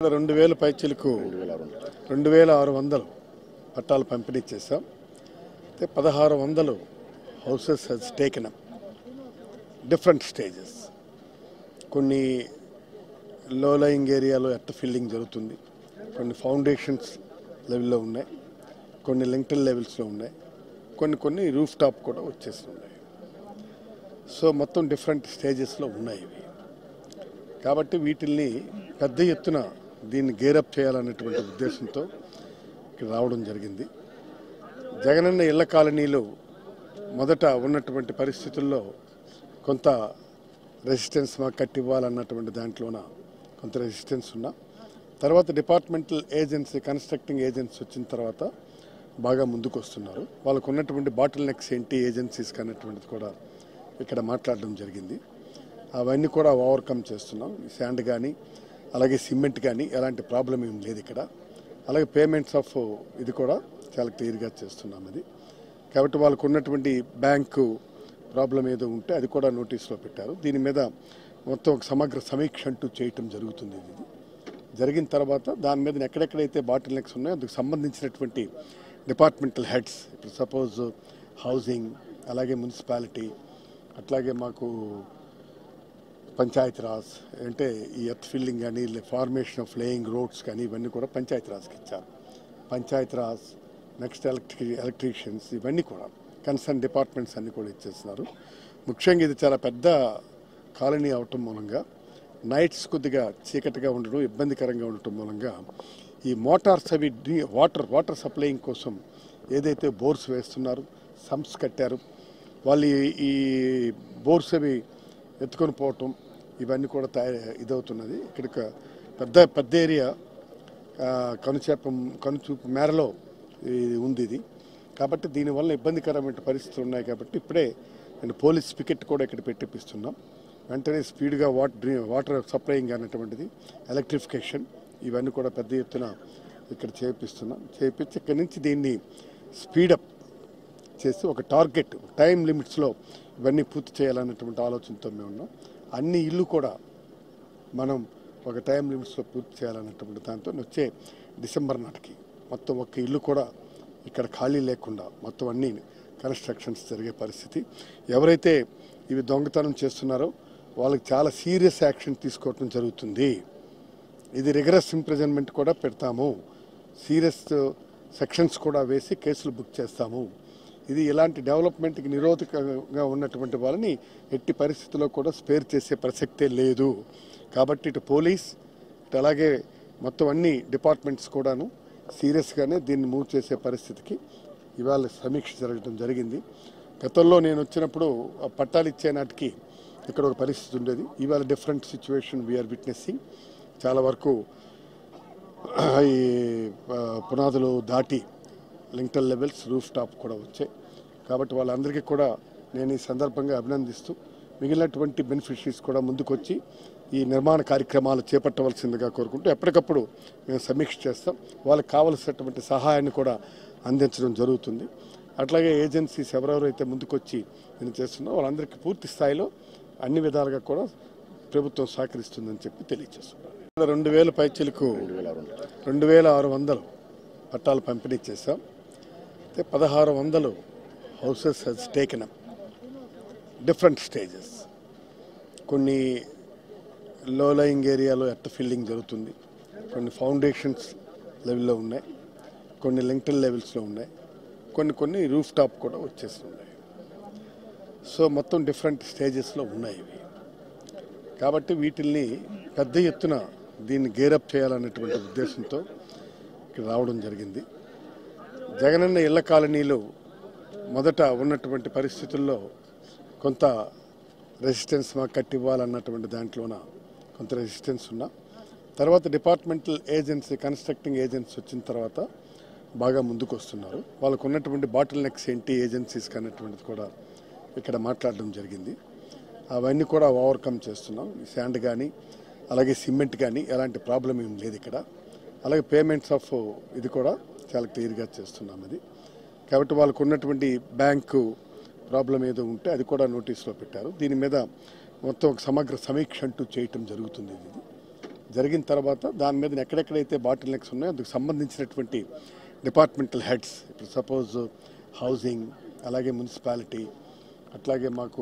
రెండు వేల పైచీలకు రెండు వేల ఆరు వందలు పట్టాలు పంపిణీ చేశాం అయితే పదహారు వందలు houses has taken different stages కొన్ని లో లయింగ్ ఏరియాలో ఎట్ట ఫిల్లింగ్ జరుగుతుంది కొన్ని ఫౌండేషన్స్ లెవెల్లో ఉన్నాయి కొన్ని లింక్టల్ లెవెల్స్లో ఉన్నాయి కొన్ని కొన్ని రూఫ్ టాప్ కూడా వచ్చేస్తున్నాయి సో మొత్తం డిఫరెంట్ స్టేజెస్లో ఉన్నాయి ఇవి కాబట్టి వీటిల్ని పెద్ద ఎత్తున దీన్ని గేరప్ చేయాలనేటువంటి ఉద్దేశంతో ఇక్కడ రావడం జరిగింది జగనన్న ఇళ్ల కాలనీలు మొదట ఉన్నటువంటి పరిస్థితుల్లో కొంత రెసిస్టెన్స్ మాకు కట్టి ఇవ్వాలన్నటువంటి దాంట్లోన కొంత రెసిస్టెన్స్ ఉన్నా తర్వాత డిపార్ట్మెంటల్ ఏజెన్సీ కన్స్ట్రక్టింగ్ ఏజెన్సీ వచ్చిన తర్వాత బాగా ముందుకు వస్తున్నారు వాళ్ళకు ఉన్నటువంటి బాటిల్ నెక్స్ ఏంటి ఏజెన్సీస్ అన్నటువంటిది కూడా ఇక్కడ మాట్లాడడం జరిగింది అవన్నీ కూడా ఓవర్కమ్ చేస్తున్నాం శాండ్ కానీ అలాగే సిమెంట్ కానీ ఎలాంటి ప్రాబ్లం ఏం లేదు ఇక్కడ అలాగే పేమెంట్స్ ఆఫ్ ఇది కూడా చాలా క్లియర్గా చేస్తున్నాం అది కాబట్టి వాళ్ళకు ఉన్నటువంటి బ్యాంకు ప్రాబ్లం ఏదో ఉంటే అది కూడా నోటీస్లో పెట్టారు దీని మీద మొత్తం ఒక సమగ్ర సమీక్ష అంటూ చేయటం జరుగుతుంది ఇది జరిగిన తర్వాత దాని మీద ఎక్కడెక్కడైతే బాటిల్ నెక్స్ ఉన్నాయో అందుకు సంబంధించినటువంటి డిపార్ట్మెంటల్ హెడ్స్ ఇప్పుడు సపోజ్ హౌసింగ్ అలాగే మున్సిపాలిటీ అట్లాగే మాకు పంచాయతీ రాజ్ అంటే ఈ ఎర్త్ ఫిల్లింగ్ కానీ ఫార్మేషన్ ఆఫ్ లేయింగ్ రోడ్స్ కానీ ఇవన్నీ కూడా పంచాయతీ రాజ్కి ఇచ్చారు Panchayati Raj next electric electricians ఇవన్నీ కూడా కన్సర్న్ డిపార్ట్మెంట్స్ అన్నీ కూడా ఇచ్చేస్తున్నారు ముఖ్యంగా ఇది చాలా పెద్ద కాలనీ అవటం మూలంగా నైట్స్ కొద్దిగా చీకటిగా ఉండడం ఇబ్బందికరంగా ఉండటం మూలంగా ఈ మోటార్స్ అవి డ్రి- వాటర్ వాటర్ సప్లయింగ్ కోసం ఏదైతే బోర్స్ వేస్తున్నారు సంప్స్ కట్టారు వాళ్ళు ఈ- ఈ బోర్స్ అవి ఎత్తుకొని పోవటం ఇవన్నీ కూడా తయారు ఇదవుతున్నది ఇక్కడ ఒక పెద్ద పెద్ద ఏరియా ఆ, కనుచేపం కనుచూపు మేరలో ఇది ఉంది ఇది కాబట్టి దీనివల్ల ఇబ్బందికరమైన పరిస్థితులు ఉన్నాయి కాబట్టి ఇప్పుడే నేను పోలీస్ పికెట్ కూడా ఇక్కడ పెట్టిపిస్తున్నాం వెంటనే స్పీడ్గా వాటర్ వాటర్ సప్లయింగ్ అనేటువంటిది ఎలక్ట్రిఫికేషన్ ఇవన్నీ కూడా పెద్ద ఎత్తున ఇక్కడ చేపిస్తున్నాం చేపించి ఇక్కడి నుంచి దీన్ని స్పీడప్ చేసి ఒక టార్గెట్ టైం లిమిట్స్లో ఇవన్నీ పూర్తి చేయాలన్నటువంటి ఆలోచనతో మేము ఉన్నాం అన్ని ఇల్లు కూడా మనం ఒక టైం లిమిట్స్లో పూర్తి చేయాలన్నటువంటి దాంతో వచ్చే డిసెంబర్ నాటికి మొత్తం ఒక్క ఇల్లు కూడా ఇక్కడ ఖాళీ లేకుండా మొత్తం అన్ని కన్స్ట్రక్షన్స్ జరిగే పరిస్థితి ఎవరైతే ఇవి దొంగతనం చేస్తున్నారో వాళ్ళకి చాలా సీరియస్ యాక్షన్ తీసుకోవటం జరుగుతుంది ఇది రిగరస్ ఇంప్రిజన్మెంట్ కూడా పెడతాము సీరియస్ సెక్షన్స్ కూడా వేసి కేసులు బుక్ చేస్తాము ఇది ఇలాంటి డెవలప్మెంట్కి నిరోధకంగా ఉన్నటువంటి వాళ్ళని ఎట్టి పరిస్థితుల్లో కూడా స్పేర్ చేసే ప్రసక్తే లేదు కాబట్టి ఇటు పోలీస్ ఇటు అలాగే మొత్తం అన్ని డిపార్ట్మెంట్స్ కూడాను సీరియస్గానే దీన్ని మూవ్ చేసే పరిస్థితికి ఇవాళ సమీక్ష జరగడం జరిగింది గతంలో నేను వచ్చినప్పుడు ఆ పట్టాలు ఇచ్చే నాటికి ఇక్కడ ఒక పరిస్థితి ఉండేది ఇవాళ డిఫరెంట్ సిచ్యువేషన్ వీఆర్ విట్నెస్సింగ్ చాలా వరకు ఈ ఆ, పునాదులు దాటి లింక్టల్ లెవెల్స్ రూఫ్ టాప్ కూడా వచ్చాయి కాబట్టి వాళ్ళందరికీ కూడా నేను ఈ సందర్భంగా అభినందిస్తూ మిగిలినటువంటి బెనిఫిషరీస్ కూడా ముందుకొచ్చి ఈ నిర్మాణ కార్యక్రమాలు చేపట్టవలసిందిగా కోరుకుంటూ ఎప్పటికప్పుడు మేము సమీక్ష చేస్తాం వాళ్ళకి కావలసినటువంటి సహాయాన్ని కూడా అందించడం జరుగుతుంది అట్లాగే ఏజెన్సీస్ ఎవరెవరైతే ముందుకొచ్చి నేను చేస్తున్నా వాళ్ళందరికీ పూర్తి స్థాయిలో అన్ని విధాలుగా కూడా ప్రభుత్వం సహకరిస్తుందని చెప్పి తెలియజేస్తున్నాను రెండు వేల పైచీలకు రెండు వేల ఆరు వందలు పట్టాలు పంపిణీ చేశాం అయితే పదహారు వందలు houses has taken different stages కొన్ని లో లయింగ్ ఏరియాలో ఎట్ట ఫిల్లింగ్ జరుగుతుంది కొన్ని ఫౌండేషన్స్ లెవెల్లో ఉన్నాయి కొన్ని లింక్టల్ లెవెల్స్లో ఉన్నాయి కొన్ని కొన్ని రూఫ్ టాప్ కూడా వచ్చేస్తున్నాయి సో మొత్తం డిఫరెంట్ స్టేజెస్లో ఉన్నాయి ఇవి కాబట్టి వీటిల్ని పెద్ద ఎత్తున దీన్ని గేరప్ చేయాలనేటువంటి ఉద్దేశంతో ఇక్కడ రావడం జరిగింది జగనన్న ఇళ్ల కాలనీలు మొదట ఉన్నటువంటి పరిస్థితుల్లో కొంత రెసిస్టెన్స్ మాకు కట్టి ఇవ్వాలన్నటువంటి దాంట్లోన కొంత రెసిస్టెన్స్ ఉన్నా తర్వాత డిపార్ట్మెంటల్ ఏజెన్సీ కన్స్ట్రక్టింగ్ ఏజెన్సీ వచ్చిన తర్వాత బాగా ముందుకు వస్తున్నారు వాళ్ళకు ఉన్నటువంటి బాటిల్ నెక్స్ ఏంటి ఏజెన్సీస్ అన్నటువంటిది కూడా ఇక్కడ మాట్లాడడం జరిగింది అవన్నీ కూడా ఓవర్కమ్ చేస్తున్నాం శాండ్ కానీ అలాగే సిమెంట్ కానీ ఎలాంటి ప్రాబ్లం ఏం లేదు ఇక్కడ అలాగే పేమెంట్స్ ఆఫ్ ఇది కూడా చాలా క్లియర్గా చేస్తున్నాం అది కాబట్టి వాళ్ళకు ఉన్నటువంటి బ్యాంకు ప్రాబ్లం ఏదో ఉంటే అది కూడా నోటీస్లో పెట్టారు దీని మీద మొత్తం ఒక సమగ్ర సమీక్ష అంటూ చేయటం జరుగుతుంది ఇది జరిగిన తర్వాత దాని మీద ఎక్కడెక్కడైతే బాటిల్ నెక్స్ ఉన్నాయో అందుకు సంబంధించినటువంటి డిపార్ట్మెంటల్ హెడ్స్ ఇప్పుడు సపోజ్ హౌసింగ్ అలాగే మున్సిపాలిటీ అట్లాగే మాకు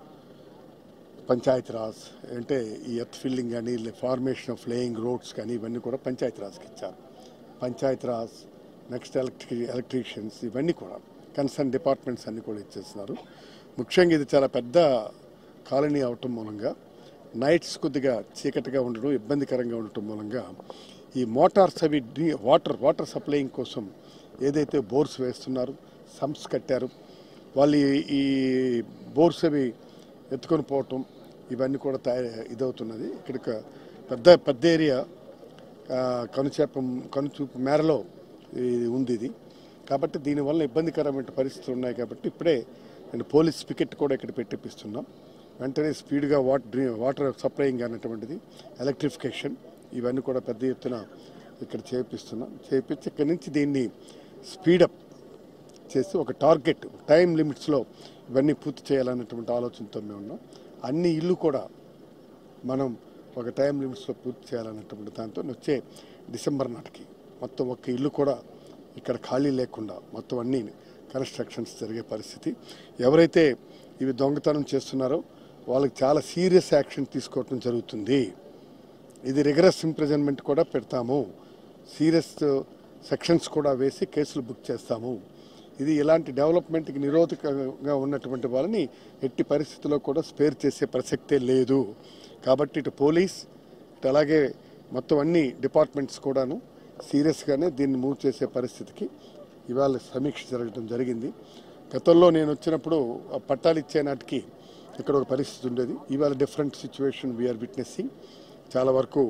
పంచాయతీ రాజ్ అంటే ఈ ఎర్త్ ఫిల్లింగ్ కానీ ఫార్మేషన్ ఆఫ్ లేయింగ్ రోడ్స్ కానీ ఇవన్నీ కూడా పంచాయతీ రాజ్కి ఇచ్చారు Panchayati Raj next electric electricians ఇవన్నీ కూడా కన్సర్న్ డిపార్ట్మెంట్స్ అన్నీ కూడా ఇచ్చేస్తున్నారు ముఖ్యంగా ఇది చాలా పెద్ద కాలనీ అవటం మూలంగా నైట్స్ కొద్దిగా చీకటిగా ఉండడం ఇబ్బందికరంగా ఉండటం మూలంగా ఈ మోటార్స్ అవి డ్రి- వాటర్ వాటర్ సప్లైయింగ్ కోసం ఏదైతే బోర్స్ వేస్తున్నారు సంప్స్ కట్టారు వాళ్ళు ఈ- ఈ బోర్స్ అవి ఎత్తుకొని పోవటం ఇవన్నీ కూడా తయారు ఇదవుతున్నది ఇక్కడ ఒక పెద్ద పెద్ద ఏరియా ఆ, కనుచేపం కనుచూపు మేరలో ఇది ఉంది ఇది కాబట్టి దీనివల్ల ఇబ్బందికరమైన పరిస్థితులు ఉన్నాయి కాబట్టి ఇప్పుడే నేను పోలీస్ పికెట్ కూడా ఇక్కడ పెట్టిపిస్తున్నాం వెంటనే స్పీడ్గా వాట్ డ్రీ వాటర్ సప్లయింగ్ అనేటువంటిది ఎలక్ట్రిఫికేషన్ ఇవన్నీ కూడా పెద్ద ఎత్తున ఇక్కడ చేపిస్తున్నాం చేపించి ఇక్కడి నుంచి దీన్ని స్పీడప్ చేసి ఒక టార్గెట్ టైం లిమిట్స్లో ఇవన్నీ పూర్తి చేయాలన్నటువంటి ఆలోచనతో మేము ఉన్నాం అన్ని ఇల్లు కూడా మనం ఒక టైం లిమిట్స్లో పూర్తి చేయాలన్నటువంటి దాంతో వచ్చే డిసెంబర్ నాటికి మొత్తం ఒక్క ఇల్లు కూడా ఇక్కడ ఖాళీ లేకుండా మొత్తం అన్ని కన్స్ట్రక్షన్స్ జరిగే పరిస్థితి ఎవరైతే ఇవి దొంగతనం చేస్తున్నారో వాళ్ళకి చాలా సీరియస్ యాక్షన్ తీసుకోవటం జరుగుతుంది ఇది రిగరస్ ఇంప్రిజన్మెంట్ కూడా పెడతాము సీరియస్ సెక్షన్స్ కూడా వేసి కేసులు బుక్ చేస్తాము ఇది ఇలాంటి డెవలప్మెంట్కి నిరోధకంగా ఉన్నటువంటి వాళ్ళని ఎట్టి పరిస్థితుల్లో కూడా స్పేర్ చేసే ప్రసక్తే లేదు కాబట్టి ఇటు పోలీస్ ఇటు అలాగే మొత్తం అన్ని డిపార్ట్మెంట్స్ కూడాను సీరియస్గానే దీన్ని మూవ్ చేసే పరిస్థితికి ఇవాళ సమీక్ష జరగడం జరిగింది గతంలో నేను వచ్చినప్పుడు ఆ పట్టాలు ఇచ్చే నాటికి ఇక్కడ ఒక పరిస్థితి ఉండేది ఇవాళ డిఫరెంట్ సిచ్యువేషన్ వీఆర్ విట్నెస్సింగ్ చాలా వరకు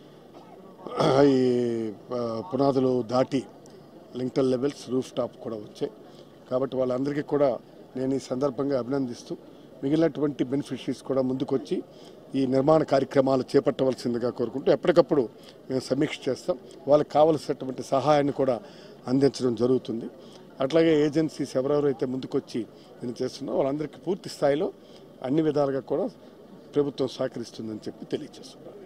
ఈ ఆ, పునాదులు దాటి లింక్టల్ లెవెల్స్ రూఫ్ టాప్ కూడా వచ్చాయి కాబట్టి వాళ్ళందరికీ కూడా నేను ఈ సందర్భంగా అభినందిస్తూ మిగిలినటువంటి బెనిఫిషరీస్ కూడా ముందుకొచ్చి ఈ నిర్మాణ కార్యక్రమాలు చేపట్టవలసిందిగా కోరుకుంటూ ఎప్పటికప్పుడు మేము సమీక్ష చేస్తాం వాళ్ళకి కావలసినటువంటి సహాయాన్ని కూడా అందించడం జరుగుతుంది అట్లాగే ఏజెన్సీస్ ఎవరెవరైతే ముందుకొచ్చి నేను చేస్తున్నారో వాళ్ళందరికీ పూర్తి స్థాయిలో అన్ని విధాలుగా కూడా ప్రభుత్వం సహకరిస్తుందని చెప్పి తెలియజేస్తున్నాను